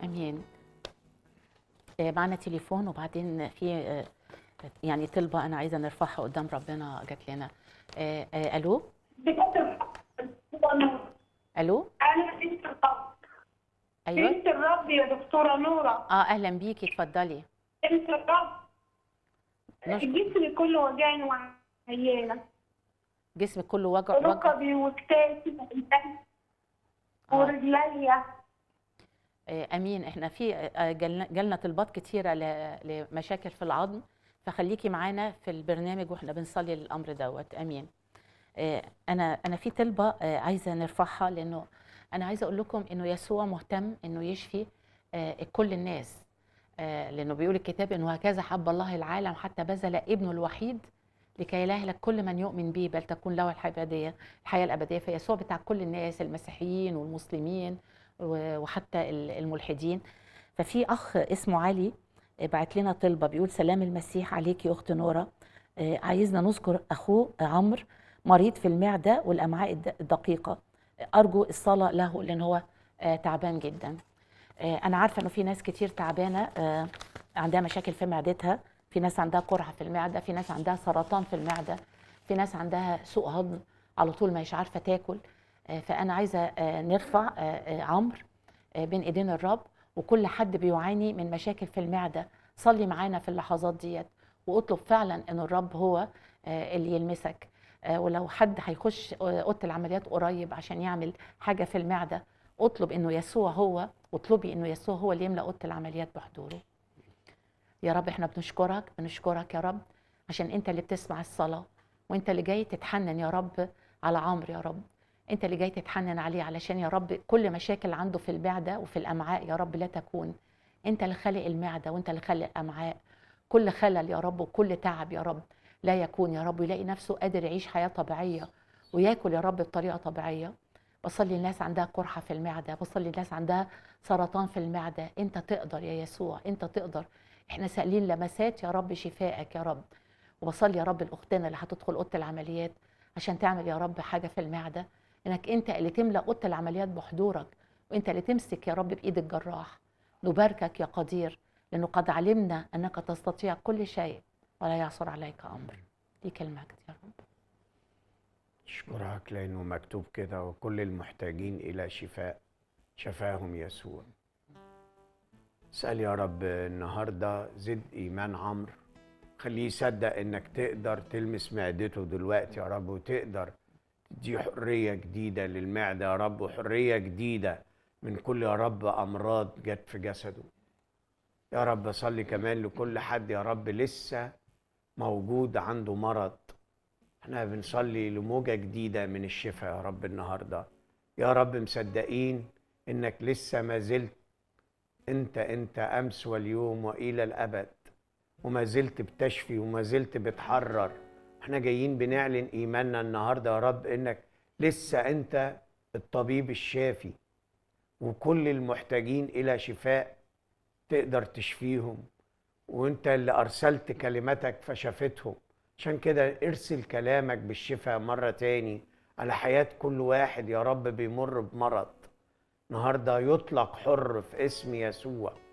امين آه، معنا تليفون وبعدين في آه، يعني طلبه انا عايزه نرفعها قدام ربنا جات لنا آه، آه، الو بجد الرب الو انا بنت الرب ايوه بنت الرب يا دكتوره نوره اه اهلا بيكي اتفضلي بنت الرب نشكر. جسمي كله وجعني وعيانه جسمك كله وجع وجع ركبي وكتافي وإيدي آه. ورجليا آه، امين احنا في آه، جالنا جالنا طلبات كتيره ل- لمشاكل في العظم فخليكي معانا في البرنامج واحنا بنصلي للامر دوت امين آه، انا انا في طلبه آه، عايزه نرفعها لانه انا عايزه اقول لكم انه يسوع مهتم انه يشفي آه، كل الناس آه، لانه بيقول الكتاب انه هكذا حب الله العالم حتى بذل ابنه الوحيد لكي لا يهلك كل من يؤمن به بل تكون له الحياه الابديه الحياه الابديه فيسوع بتاع كل الناس المسيحيين والمسلمين و- وحتى ال- الملحدين ففي اخ اسمه علي بعت لنا طلبه بيقول سلام المسيح عليك يا اخت نوره آه، عايزنا نذكر اخوه عمرو مريض في المعده والامعاء الد- الدقيقه ارجو الصلاه له لان هو آه، تعبان جدا آه، انا عارفه انه في ناس كتير تعبانه آه، عندها مشاكل في معدتها في ناس عندها قرحه في المعده في ناس عندها سرطان في المعده في ناس عندها سوء هضم على طول مش عارفه تاكل آه، فانا عايزه آه، نرفع آه، آه، عمرو آه، بين ايدين الرب وكل حد بيعاني من مشاكل في المعده صلي معانا في اللحظات ديت واطلب فعلا ان الرب هو آه، اللي يلمسك آه، ولو حد هيخش آه، اوضه العمليات قريب عشان يعمل حاجه في المعده اطلب انه يسوع هو واطلبي انه يسوع هو اللي يملا اوضه العمليات بحضوره يا رب احنا بنشكرك بنشكرك يا رب عشان انت اللي بتسمع الصلاه وانت اللي جاي تتحنن يا رب على عمرو يا رب انت اللي جاي تتحنن عليه علشان يا رب كل مشاكل عنده في المعده وفي الامعاء يا رب لا تكون انت اللي خالق المعده وانت اللي خالق الامعاء كل خلل يا رب وكل تعب يا رب لا يكون يا رب يلاقي نفسه قادر يعيش حياه طبيعيه وياكل يا رب بطريقه طبيعيه بصلي الناس عندها قرحه في المعده بصلي الناس عندها سرطان في المعده انت تقدر يا يسوع انت تقدر احنا سائلين لمسات يا رب شفائك يا رب وبصلي يا رب لاختنا اللي هتدخل اوضه العمليات عشان تعمل يا رب حاجه في المعده انك انت اللي تملا اوضه العمليات بحضورك وانت اللي تمسك يا رب بايد الجراح نباركك يا قدير لانه قد علمنا انك تستطيع كل شيء ولا يعصر عليك امر ليك المجد يا رب اشكرك لانه مكتوب كده وكل المحتاجين الى شفاء شفاهم يسوع اسال يا رب النهارده زد ايمان عمرو خليه يصدق انك تقدر تلمس معدته دلوقتي يا رب وتقدر تدي حريه جديده للمعده يا رب وحريه جديده من كل يا رب امراض جت في جسده يا رب صلي كمان لكل حد يا رب لسه موجود عنده مرض احنا بنصلي لموجة جديدة من الشفاء يا رب النهاردة يا رب مصدقين انك لسه ما زلت انت انت امس واليوم والى الابد وما زلت بتشفي وما زلت بتحرر احنا جايين بنعلن ايماننا النهارده يا رب انك لسه انت الطبيب الشافي وكل المحتاجين الى شفاء تقدر تشفيهم وانت اللي ارسلت كلمتك فشفتهم عشان كده ارسل كلامك بالشفاء مرة تاني على حياة كل واحد يا رب بيمر بمرض النهارده يطلق حر في اسم يسوع